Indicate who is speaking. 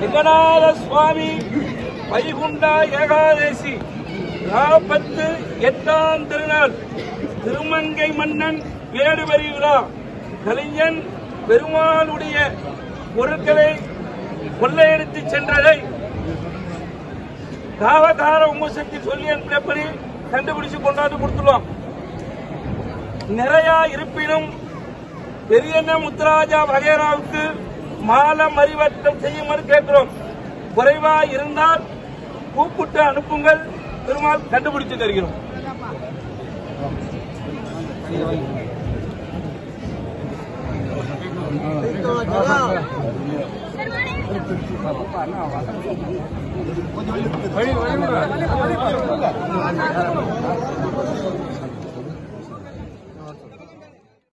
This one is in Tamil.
Speaker 1: லிங்கநாத சுவாமி வைகுண்டா ஏகாதேசி நாற்பத்து எட்டாம் திருநாள் திருமங்கை மன்னன் வேடுவரி விழா கலிஞ்சன் பெருமாளுடைய பொருட்களை கொள்ளையடித்து சென்றதை காவகார உமசக்தி சொல்லி அனுப்பினபடி கண்டுபிடிச்சு கொண்டாந்து கொடுத்துருவோம் நிறைய இருப்பினும் பெரியண்ண முத்துராஜா வகைராவுக்கு மால மறிவட்டம் செய்யுமாறு கேட்கிறோம் குறைவா இருந்தால் கூப்பிட்டு அனுப்புங்கள் பெருமாள் கண்டுபிடிச்சு தருகிறோம்
Speaker 2: வழி வழி